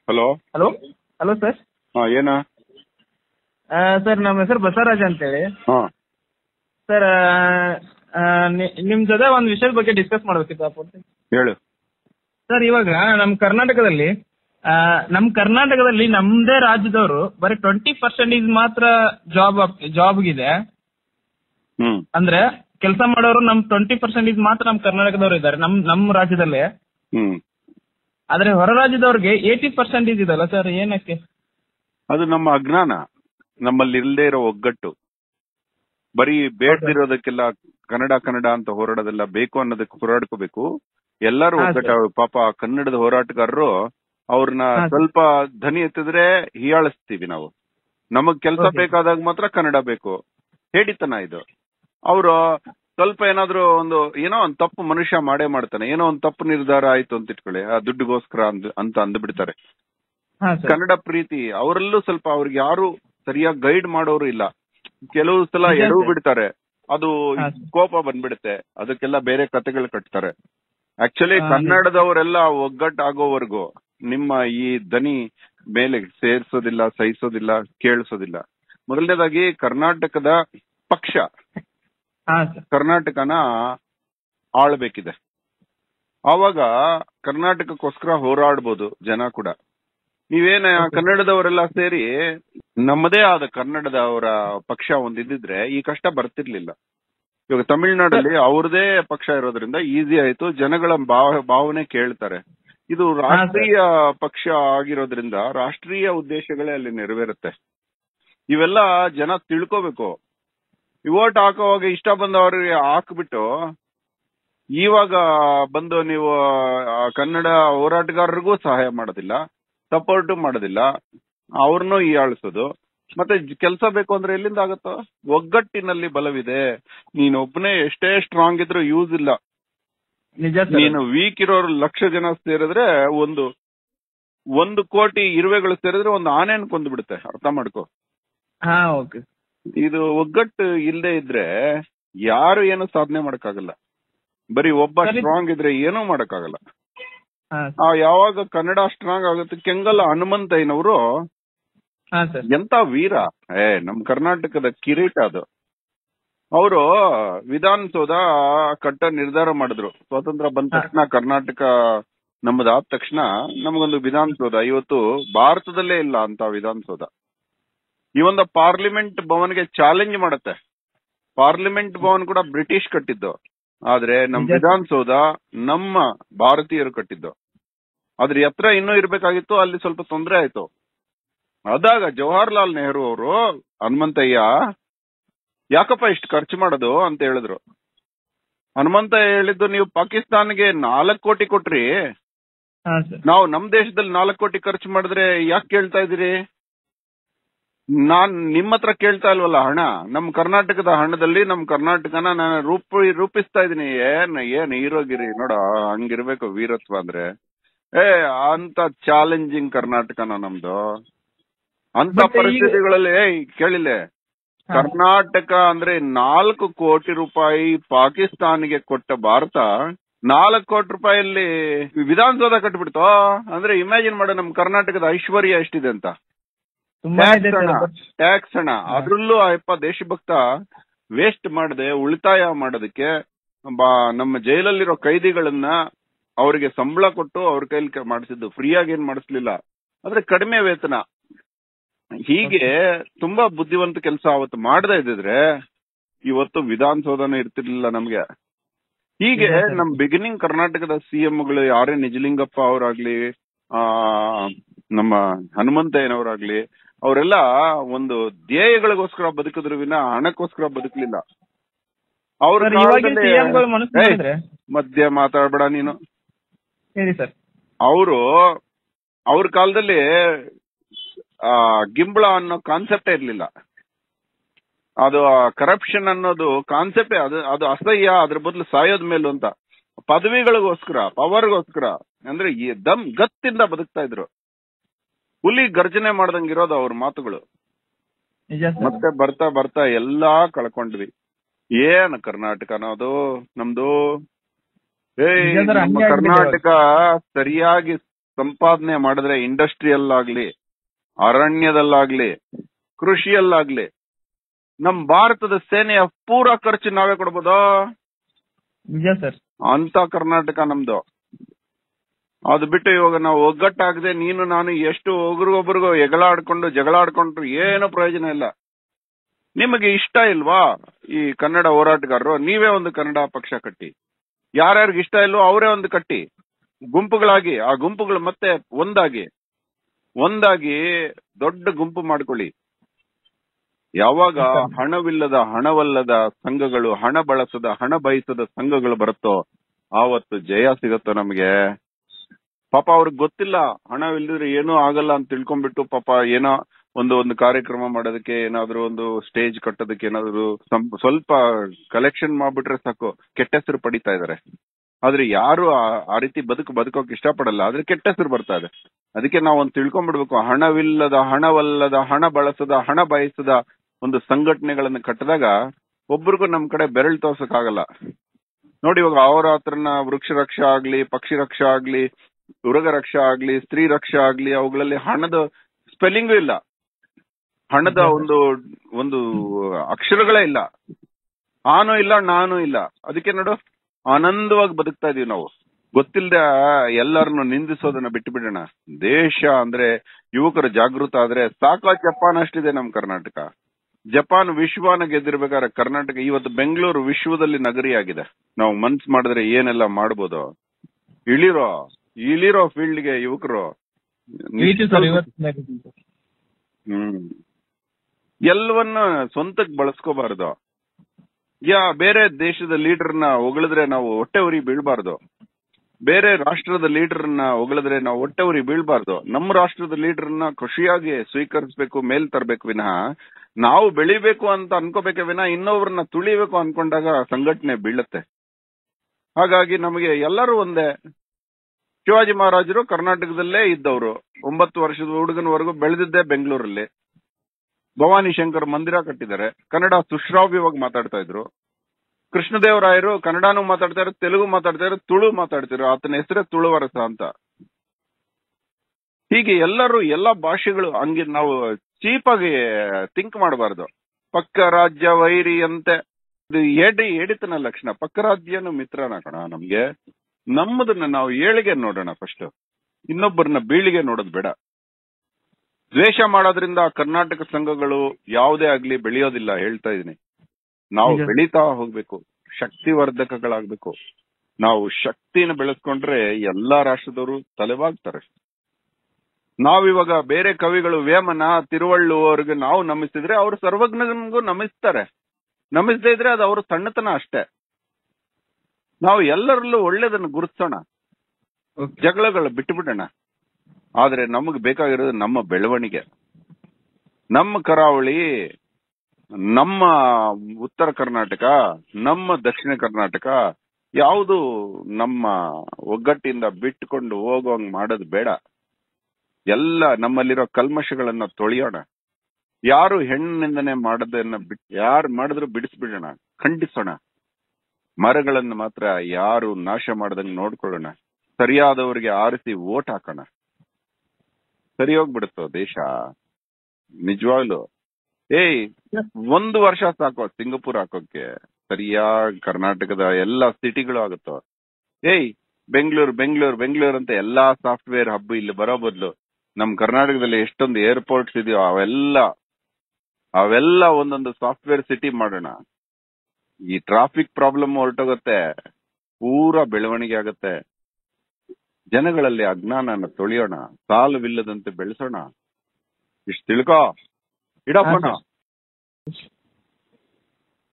Hello hello hello sir ಹಾ ಏನ sir ನಮ್ಮ ಹೆಸರು ಬಸವರಾಜ್ ಅಂತೇಳಿ ಹಾ ಸರ್ ನಿಮ್ಮ ಜೊತೆ ಒಂದು ವಿಷಯದ ಬಗ್ಗೆ ಡಿಸ್ಕಸ್ ಮಾಡಬೇಕಿತ್ತು ಆ ಪೂರ್ತಿ ಹೇಳು ಸರ್ ಇವಾಗ ನಮ್ಮ ಕರ್ನಾಟಕದಲ್ಲಿ ಆ, ನಮ್ಮ ಕರ್ನಾಟಕದಲ್ಲಿ ನಮ್ಮದೇ ರಾಜ್ಯದವರು ಬರೀ ಟ್ವೆಂಟಿ ಪರ್ಸೆಂಟೇಜ್ ಮಾತ್ರ ಜಾಬ್ ಜಾಬ್ಗಿದೆ ಹ್ಮ್ ಅಂದ್ರೆ ಕೆಲಸ ಮಾಡೋರು ನಮ್ ಟ್ವೆಂಟಿ ಪರ್ಸೆಂಟೇಜ್ ಮಾತ್ರ ನಮ್ಮ ಕರ್ನಾಟಕದವರು ಇದ್ದಾರೆ ನಮ್ ನಮ್ಮ ರಾಜ್ಯದಲ್ಲಿ ಹ್ಮ್ ಆದ್ರೆ ಹೊರ ರಾಜ್ಯದವ್ರಿಗೆ ಏಯ್ಟಿ ಪರ್ಸೆಂಟೇಜ್ ಇದೆಲ್ಲ ಸರ್ ಏನಕ್ಕೆ ಅದು ನಮ್ಮ ಅಜ್ಞಾನ ನಮ್ಮಲ್ಲಿ ಇಲ್ಲದೆ ಇರೋ ಒಗ್ಗಟ್ಟು ಬರೀ ಬೇಡದಿರೋದಕ್ಕೆಲ್ಲ ಕನ್ನಡ ಕನ್ನಡ ಅಂತ ಹೋರಾಡೋದೆಲ್ಲ ಬೇಕು ಅನ್ನೋದಕ್ಕೆ ಹೋರಾಡ್ಕೋಬೇಕು ಎಲ್ಲರೂ ಹಾ, ಒಗ್ಗಟ್ಟ ಪಾಪ ಕನ್ನಡದ ಹೋರಾಟಗಾರರು ಅವ್ರನ್ನ ಹಾ, ಸರ್. ಸ್ವಲ್ಪ ಧ್ವನಿ ಎತ್ತಿದ್ರೆ ಹೀಯಾಳಿಸ್ತೀವಿ ನಾವು ನಮಗ್ ಕೆಲಸ Okay. ಬೇಕಾದಾಗ ಮಾತ್ರ ಕನ್ನಡ ಬೇಕು ಹೇಡಿತನ ಇದು ಅವರು ಸ್ವಲ್ಪ ಏನಾದ್ರೂ ಒಂದು ಏನೋ ಒಂದ್ ತಪ್ಪು ಮನುಷ್ಯ ಮಾಡೇ ಮಾಡ್ತಾನೆ ಏನೋ ಒಂದ್ ತಪ್ಪು ನಿರ್ಧಾರ ಆಯ್ತು ಅಂತ ಇಟ್ಕೊಳ್ಳಿ ಆ ದುಡ್ಡುಗೋಸ್ಕರ ಅಂದ್- ಅಂತ ಅಂದ್ಬಿಡ್ತಾರೆ ಹಾ ಸರ್ ಕನ್ನಡ ಪ್ರೀತಿ ಅವರಲ್ಲೂ ಸ್ವಲ್ಪ ಅವ್ರಿಗೆ ಯಾರು ಸರಿಯಾಗಿ ಗೈಡ್ ಮಾಡೋರು ಇಲ್ಲ ಕೆಲವು ಸಲ ನಿಜ ಎಡವು ಸರ್. ಬಿಡ್ತಾರೆ ಅದು ಹಾ. ಕೋಪ ಬಂದ್ಬಿಡುತ್ತೆ ಅದಕ್ಕೆಲ್ಲ ಬೇರೆ ಕತೆಗಳು ಕಟ್ತಾರೆ ಆಕ್ಚುಲಿ ಹಾ, ಕನ್ನಡದವರೆಲ್ಲ ಒಗ್ಗಟ್ಟಾಗೋವರೆಗೂ ನಿಮ್ಮ ಈ ದನಿ ಮೇಲೆ ಸೇರ್ಸೋದಿಲ್ಲ ಸಹಿಸೋದಿಲ್ಲ ಕೇಳಿಸೋದಿಲ್ಲ ಮೊದಲನೇದಾಗಿ ಕರ್ನಾಟಕದ ಪಕ್ಷ ಹಾ ಸರ್ ಕರ್ನಾಟಕನ ಆಳ್ಬೇಕಿದೆ ಆವಾಗ ಕರ್ನಾಟಕಕ್ಕೋಸ್ಕರ ಹೋರಾಡ್ಬೋದು ಜನ ಕೂಡ ನೀವೇನ ಕನ್ನಡದವರೆಲ್ಲ ಸೇರಿ ನಮ್ಮದೇ ಆದ ಕನ್ನಡದವರ ಪಕ್ಷ ಒಂದಿದ್ರೆ ಈ ಕಷ್ಟ ಬರ್ತಿರ್ಲಿಲ್ಲ ಇವಾಗ ತಮಿಳ್ನಾಡಲ್ಲಿ ಅವ್ರದೇ ಪಕ್ಷ ಇರೋದ್ರಿಂದ ಈಸಿ ಆಯ್ತು ಜನಗಳ ಭಾವ- ಭಾವನೆ ಕೇಳ್ತಾರೆ ಇದು ರಾಷ್ಟ್ರೀಯ ಪಕ್ಷ ಆಗಿರೋದ್ರಿಂದ ರಾಷ್ಟ್ರೀಯ ಉದ್ದೇಶಗಳೇ ಅಲ್ಲಿ ನೆರವೇರುತ್ತೆ ಇವೆಲ್ಲ ಜನ ತಿಳ್ಕೋಬೇಕು ಓಟ್ ಹಾಕೋವಾಗ ಇಷ್ಟ ಬಂದವ್ರಿಗೆ ಹಾಕ್ಬಿಟ್ಟು ಇವಾಗ ಬಂದು ನೀವು ಆ, ಕನ್ನಡ ಹೋರಾಟಗಾರರಿಗೂ ಸಹಾಯ ಮಾಡೋದಿಲ್ಲ ಸಪೋರ್ಟ್ ಮಾಡೋದಿಲ್ಲ ಅವ್ರನ್ನೂ ಹೀಯಾಳಿಸೋದು ಮತ್ತೆ ಕೆಲಸ ಬೇಕು ಅಂದ್ರೆ ಎಲ್ಲಿಂದ ಆಗುತ್ತೋ ಒಗ್ಗಟ್ಟಿನಲ್ಲಿ ಬಲವಿದೆ ನೀನೊಬ್ಬನೇ ಎಷ್ಟೇ ಸ್ಟ್ರಾಂಗ್ ಇದ್ರೂ ಯೂಸ್ ಇಲ್ಲ ನಿಜ ಸರ್ ನೀನು ವೀಕ್ ಇರೋರು ಲಕ್ಷ ಜನ ಸೇರಿದ್ರೆ ಒಂದು ಒಂದು ಕೋಟಿ ಇರುವೆಗಳು ಸೇರಿದ್ರೆ ಒಂದು ಆನೆನ್ ಕೊಂದು ಬಿಡುತ್ತೆ ಅರ್ಥ ಮಾಡ್ಕೋ ಹಾ ಓಕೆ ಇದು ಒಗ್ಗಟ್ಟು ಇಲ್ಲದೆ ಇದ್ರೆ ಯಾರು ಏನು ಸಾಧನೆ ಮಾಡಕ್ಕಾಗಲ್ಲ ಬರೀ ಒಬ್ಬ ಸರಿ. ಸ್ಟ್ರಾಂಗ್ ಇದ್ರೆ ಏನೂ ಮಾಡಕ್ಕಾಗಲ್ಲ ಹಾ ಆ ಯಾವಾಗ ಕನ್ನಡ ಸ್ಟ್ರಾಂಗ್ ಆಗುತ್ತೆ ಕೆಂಗಲ್ ಹನುಮಂತಯ್ಯನವರು ಹಾ ಸರ್ ಎಂತ ವೀರ ಏ ನಮ್ ಕರ್ನಾಟಕದ ಕಿರೀಟ ಅದು ಅವರು ವಿಧಾನಸೌಧ ಕಟ್ಟ ನಿರ್ಧಾರ ಮಾಡಿದ್ರು ಸ್ವಾತಂತ್ರ್ಯ ಬಂದ ತಕ್ಷಣ ಕರ್ನಾಟಕ ನಮ್ಮದಾದ ತಕ್ಷಣ ನಮಗೊಂದು ವಿಧಾನಸೌಧ ಇವತ್ತು ಭಾರತದಲ್ಲೇ ಇಲ್ಲ ಅಂತ ವಿಧಾನಸೌಧ ಈ ಒಂದು ಪಾರ್ಲಿಮೆಂಟ್ ಭವನ್ಗೆ ಚಾಲೆಂಜ್ ಮಾಡುತ್ತೆ ಪಾರ್ಲಿಮೆಂಟ್ ಭವನ್ ಕೂಡ ಬ್ರಿಟಿಷ್ ಕಟ್ಟಿದ್ದು ಆದ್ರೆ ನಮ್ ನಿಜ. ವಿಧಾನಸೌಧ ನಮ್ಮ ಭಾರತೀಯರು ಕಟ್ಟಿದ್ದು ಅದ್ರ ಎತ್ತರ ಇನ್ನೂ ಇರ್ಬೇಕಾಗಿತ್ತು ಅಲ್ಲಿ ಸ್ವಲ್ಪ ತೊಂದರೆ ಆಯ್ತು ಅದಾಗ ಜವಾಹರ್ಲಾಲ್ ನೆಹರು ಅವರು ಹನುಮಂತಯ್ಯ ಯಾಕಪ್ಪ ಇಷ್ಟು ಖರ್ಚು ಮಾಡೋದು ಅಂತ ಹೇಳಿದ್ರು ಹನುಮಂತಯ್ಯ ಹೇಳಿದ್ದು ನೀವು ಪಾಕಿಸ್ತಾನ್ಗೆ ನಾಲ್ಕು ಕೋಟಿ ಕೊಟ್ರಿ ಹಾ ಸರ್ ನಾವು ನಮ್ ದೇಶದಲ್ಲಿ ನಾಲ್ಕು ಕೋಟಿ ಖರ್ಚು ಮಾಡಿದ್ರೆ ಯಾಕೆ ಕೇಳ್ತಾ ಇದೀರಿ ನಾನ್ ನಿಮ್ಮ ಹತ್ರ ಕೇಳ್ತಾ ಇಲ್ವಲ್ಲ ಹಣ ನಮ್ ಕರ್ನಾಟಕದ ಹಣದಲ್ಲಿ ನಮ್ ಕರ್ನಾಟಕನ ನಾನು ರೂಪ ರೂಪಿಸ್ತಾ ಇದೀನಿ ಏನ್ ಏನ್ ಹೀರೋಗಿರಿ ನೋಡ ಹಂಗಿರ್ಬೇಕು ವೀರತ್ವ ಅಂದ್ರೆ ಏ ಅಂತ ಚಾಲೆಂಜಿಂಗ್ ಕರ್ನಾಟಕನ ನಮ್ದು ಅಂತ ಮತ್ತೆ ಈಗ- ಪರಿಸ್ಥಿತಿಗಳಲ್ಲಿ ಏಯ್ ಕೇಳಿಲ್ಲ ಹಾ. ಕರ್ನಾಟಕ ಅಂದ್ರೆ ನಾಲ್ಕು ಕೋಟಿ ರೂಪಾಯಿ ಪಾಕಿಸ್ತಾನಿಗೆ ಕೊಟ್ಟ ಭಾರತ ನಾಲ್ಕು ಕೋಟಿ ರೂಪಾಯಲ್ಲಿ ವಿಧಾನಸೌಧ ಕಟ್ಬಿಡ್ತು ಅಂದ್ರೆ ಇಮ್ಯಾಜಿನ್ ಮಾಡು ನಮ್ ಕರ್ನಾಟಕದ ಐಶ್ವರ್ಯ ಎಷ್ಟಿದೆ ಅಂತ ತುಂಬಾ ಇದೆ ಟ್ಯಾಕ್ಸ್ ಹಣ ಸರ್ ಟ್ಯಾಕ್ಸ್ ಹಣ ಅದ್ರಲ್ಲೂ ಅಪ್ಪ ದೇಶಭಕ್ತ ವೇಸ್ಟ್ ಮಾಡದೆ ಉಳಿತಾಯ ಮಾಡೋದಕ್ಕೆ ಬಾ- ನಮ್ಮ ಜೈಲಲ್ಲಿರೋ ಕೈದಿಗಳನ್ನ ಅವರಿಗೆ ಸಂಬಳ ಕೊಟ್ಟು ಅವ್ರ ಕೈಲಿ ಮಾಡಿಸಿದ್ದು ಫ್ರೀಯಾಗಿ ಏನ್ ಮಾಡಿಸ್ಲಿಲ್ಲ ಆದ್ರೆ ಕಡಿಮೆ ವೇತನ ಹೀಗೆ ತುಂಬಾ ಬುದ್ಧಿವಂತ ಕೆಲಸ ಅವತ್ತು ಮಾಡದೇ ಇದ್ದಿದ್ರೆ ಇವತ್ತು ವಿಧಾನಸೌಧನ ಇರ್ತಿರ್ಲಿಲ್ಲ ನಮ್ಗೆ ಹೀಗೆ ನಿಜ ಸರ್. ನಮ್ ಬಿಗಿನಿಂಗ್ ಕರ್ನಾಟಕದ ಸಿಎಂಗಳು ಯಾರೇ ನಿಜಲಿಂಗಪ್ಪ ಅವರಾಗ್ಲಿ ಆ ನಮ್ಮ ಹನುಮಂತಯ್ಯನವರಾಗ್ಲಿ ಅವರೆಲ್ಲ ಒಂದು ಧ್ಯೇಯಗಳಿಗೋಸ್ಕರ ಬದುಕಿದ್ರು ವಿನ ಹಣಕ್ಕೋಸ್ಕರ ಬದುಕಲಿಲ್ಲ ಅವ್ರ ಸರ್ ಇವಾಗಿನ ಕಾಲದಲ್ಲಿ- ಸಿಎಂ ಗಳು ಮನಸ್ಸು ಏಯ್, ಮಾಡಿದ್ರೆ ಮಧ್ಯ ಮಾತಾಡ್ಬೇಡ ನೀನು ಹೇಳಿ ಸರ್ ಅವರು ಅವ್ರ ಕಾಲದಲ್ಲಿ ಆ ಗಿಂಬಳ ಅನ್ನೋ ಕಾನ್ಸೆಪ್ಟೇ ಇರ್ಲಿಲ್ಲ ಅದು ಕರಪ್ಷನ್ ಅನ್ನೋದು ಕಾನ್ಸೆಪ್ಟೇ ಅದು ಅದು ಅಸಹ್ಯ ಅದ್ರ ಬದಲು ಸಾಯೋದ್ ಮೇಲು ಅಂತ ಪದವಿಗಳಿಗೋಸ್ಕರ ಪವರ್ಗೋಸ್ಕರ ಅಂದ್ರೆ ಈ ದಮ್ ಗತ್ತಿಂದ ಬದುಕ್ತಾ ಇದ್ರು ಹುಲಿ ಗರ್ಜನೆ ಮಾಡ್ದಂಗಿರೋದು ಅವ್ರ ಮಾತುಗಳು ನಿಜ ಸರ್ ಮತ್ತೆ ಬರ್ತಾ ಬರ್ತಾ ಎಲ್ಲಾ ಕಳ್ಕೊಂಡ್ವಿ ಏನ್ ಕರ್ನಾಟಕ ಅನ್ನೋದು ನಮ್ದು ಏಯ್ ನಿಜ ಸರ್, ನಮ್ಮ ಹಂಗೆ ಆಗ್ಬಿಟ್ಟಿದೆ ಕರ್ನಾಟಕ ಸರಿಯಾಗಿ ಸಂಪಾದನೆ ಮಾಡಿದ್ರೆ ಇಂಡಸ್ಟ್ರಿಯಲ್ ಆಗ್ಲಿ ಅರಣ್ಯದಲ್ಲಾಗ್ಲಿ ಕೃಷಿಯಲ್ಲಾಗ್ಲಿ ನಮ್ ಭಾರತದ ಸೇನೆಯ ಪೂರ ಖರ್ಚು ನಾವೇ ಕೊಡ್ಬೋದಾ ನಿಜ ಸರ್ ಅಂತ ಕರ್ನಾಟಕ ನಮ್ದು ಅದು ಬಿಟ್ಟು ಇವಾಗ ನಾವು ಒಗ್ಗಟ್ಟಾಗದೆ ನೀನು ನಾನು ಎಷ್ಟು ಒಬ್ರಿಗೊಬ್ರಿಗೂ ಎಗಳಾಡ್ಕೊಂಡು ಜಗಳಾಡ್ಕೊಂಡ್ರು ಏನು ಪ್ರಯೋಜನ ಇಲ್ಲ ನಿಮಗೆ ಇಷ್ಟ ಇಲ್ವಾ ಈ ಕನ್ನಡ ಹೋರಾಟಗಾರರು ನೀವೇ ಒಂದು ಕನ್ನಡ ಪಕ್ಷ ಕಟ್ಟಿ ಯಾರ್ಯಾರಿಗೆ ಇಷ್ಟ ಇಲ್ವೋ ಅವರೇ ಒಂದು ಕಟ್ಟಿ ಗುಂಪುಗಳಾಗಿ ಆ ಗುಂಪುಗಳು ಮತ್ತೆ ಒಂದಾಗಿ ಒಂದಾಗಿ ದೊಡ್ಡ ಗುಂಪು ಮಾಡ್ಕೊಳ್ಳಿ ಯಾವಾಗ ಹಣವಿಲ್ಲದ ಹಣವಲ್ಲದ ಸಂಘಗಳು ಹಣ ಬಳಸದ ಹಣ ಬಯಸದ ಸಂಘಗಳು ಬರುತ್ತೋ ಆವತ್ತು ಜಯ ಸಿಗುತ್ತೋ ನಮಗೆ ಪಾಪ ಅವ್ರಿಗೆ ಗೊತ್ತಿಲ್ಲ ಹಣವಿಲ್ಲದ್ರೆ ಏನೂ ಆಗಲ್ಲ ಅಂತ ತಿಳ್ಕೊಂಡ್ಬಿಟ್ಟು ಪಾಪ ಏನೋ ಒಂದು ಒಂದು ಕಾರ್ಯಕ್ರಮ ಮಾಡೋದಕ್ಕೆ ಏನಾದ್ರು ಒಂದು ಸ್ಟೇಜ್ ಕಟ್ಟೋದಕ್ಕೆ ಏನಾದ್ರು ಸಂ- ಸ್ವಲ್ಪ ಕಲೆಕ್ಷನ್ ಮಾಡ್ಬಿಟ್ರೆ ಸಾಕು ಕೆಟ್ಟ ಹೆಸರು ಪಡಿತಾ ಇದಾರೆ ಆದ್ರೆ ಯಾರು ಆ- ಆ ರೀತಿ ಬದುಕು ಬದುಕೋಕ್ ಇಷ್ಟಪಡಲ್ಲ ಆದ್ರೆ ಕೆಟ್ಟ ಹೆಸರು ಬರ್ತಾ ಇದೆ ಅದಕ್ಕೆ ನಾವು ಒಂದು ತಿಳ್ಕೊಂಡ್ಬಿಡ್ಬೇಕು ಹಣವಿಲ್ಲದ ಹಣವಲ್ಲದ ಹಣ ಬಳಸದ ಹಣ ಬಯಸದ ಒಂದು ಸಂಘಟನೆಗಳನ್ನ ಕಟ್ಟಿದಾಗ ಒಬ್ರಿಗೂ ನಮ್ ಕಡೆ ಬೆರಳು ತೋರ್ಸಕ್ಕಾಗಲ್ಲ ನೋಡಿ ಇವಾಗ ಅವರ ಹತ್ರನ ವೃಕ್ಷ ರಕ್ಷಾ ಆಗ್ಲಿ ಪಕ್ಷಿ ರಕ್ಷಾ ಆಗ್ಲಿ ಮೃಗ ರಕ್ಷಾ ಆಗ್ಲಿ ಸ್ತ್ರೀ ರಕ್ಷಾ ಆಗ್ಲಿ ಅವುಗಳಲ್ಲಿ ಹಣದ ಸ್ಪೆಲ್ಲಿಂಗು ಇಲ್ಲ ಹಣದ ಒಂದು ಒಂದು ಅಕ್ಷರಗಳೇ ಇಲ್ಲ ಆನು ಇಲ್ಲ ನಾನು ಇಲ್ಲ ಅದಕ್ಕೆ ನೋಡು ಆನಂದವಾಗಿ ಬದುಕ್ತಾ ಇದೀವಿ ನಾವು ಗೊತ್ತಿಲ್ಲದೆ ಎಲ್ಲರನ್ನು ನಿಂದಿಸೋದನ್ನ ಬಿಟ್ಟು ಬಿಡೋಣ ದೇಶ ಅಂದ್ರೆ ಯುವಕರು ಜಾಗೃತ ಆದ್ರೆ ಸಾಕಾ ಜಪಾನ್ ಅಷ್ಟಿದೆ ನಮ್ ಕರ್ನಾಟಕ ಜಪಾನ್ ವಿಶ್ವನ ಗೆದ್ದಿರ್ಬೇಕಾದ್ರೆ ಕರ್ನಾಟಕ ಇವತ್ತು ಬೆಂಗಳೂರು ವಿಶ್ವದಲ್ಲಿ ನಗರಿ ಆಗಿದೆ ನಾವು ಮನ್ಸ್ ಮಾಡಿದ್ರೆ ಏನೆಲ್ಲ ಮಾಡ್ಬೋದು ಇಳಿರೋ ಇಳಿರೋ ಫೀಲ್ಡ್ಗೆ ಯುವಕರು ಈಟು ಸರ್ ಇವತ್ತು ಹ್ಮ್ ಎಲ್ಲವನ್ನ ಸ್ವಂತಕ್ ಬಳಸ್ಕೋಬಾರ್ದು ಯಾ ಬೇರೆ ದೇಶದ ಲೀಡರ್ನ ಹೊಗಳಿದ್ರೆ ನಾವು ಹೊಟ್ಟೆ ಉರಿ ಬೀಳ್ಬಾರ್ದು ಬೇರೆ ರಾಷ್ಟ್ರದ ಲೀಡರ್ನ ಹೊಗಳಿದ್ರೆ ನಾವು ಹೊಟ್ಟೆ ಉರಿ ಬೀಳ್ಬಾರ್ದು ನಮ್ಮ ರಾಷ್ಟ್ರದ ಲೀಡರ್ನ ಖುಷಿಯಾಗಿ ಸ್ವೀಕರಿಸಬೇಕು ಮೇಲ್ ತರಬೇಕು ವಿನಃ ನಾವು ಬೆಳಿಬೇಕು ಅಂತ ಅನ್ಕೋಬೇಕೆ ವಿನಃ ಇನ್ನೊಬ್ರನ್ನ ತುಳಿಬೇಕು ಅನ್ಕೊಂಡಾಗ ಸಂಘಟನೆ ಬೀಳುತ್ತೆ ಹಾಗಾಗಿ ನಮಗೆ ಎಲ್ಲರೂ ಒಂದೇ ಶಿವಾಜಿ ಮಹಾರಾಜರು ಕರ್ನಾಟಕದಲ್ಲೇ ಇದ್ದವರು ಒಂಬತ್ತು ವರ್ಷದ ಹುಡುಗನವರೆಗೂ ಬೆಳೆದಿದ್ದೇ ಬೆಂಗಳೂರಲ್ಲಿ ಭವಾನಿ ಶಂಕರ್ ಮಂದಿರ ಕಟ್ಟಿದ್ದಾರೆ ಕನ್ನಡ ಸುಶ್ರಾವ್ಯವಾಗಿ ಮಾತಾಡ್ತಾ ಇದ್ರು ಕೃಷ್ಣದೇವರಾಯರು ಕನ್ನಡನೂ ಮಾತಾಡ್ತಾ ಇದ್ರು ತೆಲುಗು ಮಾತಾಡ್ತಾ ಇದ್ರು ತುಳು ಮಾತಾಡ್ತಿದ್ರು ಆತನ ಹೆಸರೇ ತುಳುವರಸ ಅಂತ ಹೀಗೆ ಎಲ್ಲರೂ ಎಲ್ಲಾ ಭಾಷೆಗಳು ಹಂಗೆ ನಾವು ಚೀಪ್ ಆಗಿ ಥಿಂಕ್ ಮಾಡಬಾರ್ದು ಪಕ್ಕ ರಾಜ್ಯ ವೈರಿ ಅಂತೆ ಇದು ಎಡಿ ಎಡಿತನ ಲಕ್ಷಣ ಪಕ್ಕ ರಾಜ್ಯನು ಮಿತ್ರನ ಕಣ ನಮ್ಗೆ ನಮ್ಮದನ್ನ ನಾವು ಏಳಿಗೆ ನೋಡೋಣ ಫಸ್ಟ್ ಇನ್ನೊಬ್ಬರನ್ನ ಬೀಳಿಗೆ ನೋಡೋದು ಬೇಡ ದ್ವೇಷ ಮಾಡೋದ್ರಿಂದ ಕರ್ನಾಟಕ ಸಂಘಗಳು ಯಾವುದೇ ಆಗ್ಲಿ ಬೆಳೆಯೋದಿಲ್ಲ ಹೇಳ್ತಾ ಇದೀನಿ ನಾವು ನಿಜ. ಬೆಳೀತಾ ಹೋಗ್ಬೇಕು ಶಕ್ತಿವರ್ಧಕಗಳಾಗ್ಬೇಕು ನಾವು ಶಕ್ತಿನ ಬೆಳೆಸ್ಕೊಂಡ್ರೆ ಎಲ್ಲಾ ರಾಷ್ಟ್ರದವರು ತಲೆಬಾಗ್ತಾರೆ ನಾವಿವಾಗ ಬೇರೆ ಕವಿಗಳು ವೇಮನ ತಿರುವಳ್ಳುವವ್ರಿಗೆ ನಾವು ನಮಿಸಿದ್ರೆ ಅವರು ಸರ್ವಜ್ಞನಿಗೂ ನಮಿಸ್ತಾರೆ ನಮಿಸದೇ ಇದ್ರೆ ಅದು ಅವ್ರ ಸಣ್ಣತನ ಅಷ್ಟೇ ನಾವು ಎಲ್ಲರಲ್ಲೂ ಒಳ್ಳೇದನ್ನು ಗುರುತಿಸೋಣ ಜಗಳಗಳು ಬಿಟ್ಟು ಬಿಡೋಣ ಆದ್ರೆ ನಮಗ್ ಬೇಕಾಗಿರೋದು ನಮ್ಮ ಬೆಳವಣಿಗೆ ನಮ್ಮ ಕರಾವಳಿ ನಮ್ಮ ಉತ್ತರ ಕರ್ನಾಟಕ ನಮ್ಮ ದಕ್ಷಿಣ ಕರ್ನಾಟಕ ಯಾವುದು ನಮ್ಮ ಒಗ್ಗಟ್ಟಿಂದ ಬಿಟ್ಟುಕೊಂಡು ಹೋಗೋಂಗ್ ಮಾಡೋದು ಬೇಡ ಎಲ್ಲ ನಮ್ಮಲ್ಲಿರೋ ಕಲ್ಮಶಗಳನ್ನ ತೊಳೆಯೋಣ ಯಾರು ಹೆಣ್ಣಿನಿಂದನೆ ಮಾಡದನ್ನ ಬಿಟ್ ಯಾರು ಮಾಡಿದ್ರು ಬಿಡಿಸ್ಬಿಡೋಣ ಖಂಡಿಸೋಣ ಮರಗಳನ್ನು ಮಾತ್ರ ಯಾರು ನಾಶ ಮಾಡದಂಗ್ ನೋಡ್ಕೊಳ್ಳೋಣ ಸರಿಯಾದವರಿಗೆ ಆರಿಸಿ ವೋಟ್ ಹಾಕೋಣ ಸರಿ ಹೋಗ್ಬಿಡುತ್ತೋ ದೇಶ ನಿಜವಾಗ್ಲು ಏಯ್ ಒಂದು ವರ್ಷ ಸಾಕು ಸಿಂಗಪುರ್ ಹಾಕೋಕೆ ಸರಿಯಾಗಿ ಕರ್ನಾಟಕದ ಎಲ್ಲಾ ಸಿಟಿಗಳು ಆಗುತ್ತೋ ಏಯ್ ಬೆಂಗಳೂರು ಬೆಂಗಳೂರು ಬೆಂಗಳೂರು ಅಂತ ಎಲ್ಲಾ ಸಾಫ್ಟ್ವೇರ್ ಹಬ್ಬ ಇಲ್ಲಿ ಬರೋ ಬದಲು ನಮ್ ಕರ್ನಾಟಕದಲ್ಲಿ ಎಷ್ಟೊಂದು ಏರ್ಪೋರ್ಟ್ಸ್ ಇದೆಯೋ ಅವೆಲ್ಲ ಅವೆಲ್ಲ ಒಂದೊಂದು ಸಾಫ್ಟ್ವೇರ್ ಸಿಟಿ ಮಾಡೋಣ ಈ ಟ್ರಾಫಿಕ್ ಪ್ರಾಬ್ಲಮ್ ಹೊರಟೋಗುತ್ತೆ ಪೂರಾ ಬೆಳವಣಿಗೆ ಆಗುತ್ತೆ ಜನಗಳಲ್ಲಿ ಅಜ್ಞಾನನ ತೊಳೆಯೋಣ ಸಾಲವಿಲ್ಲದಂತೆ ಬೆಳೆಸೋಣ ಇಷ್ಟು ತಿಳ್ಕೋ ಇಡಪ್ಪಣ ಹಾ,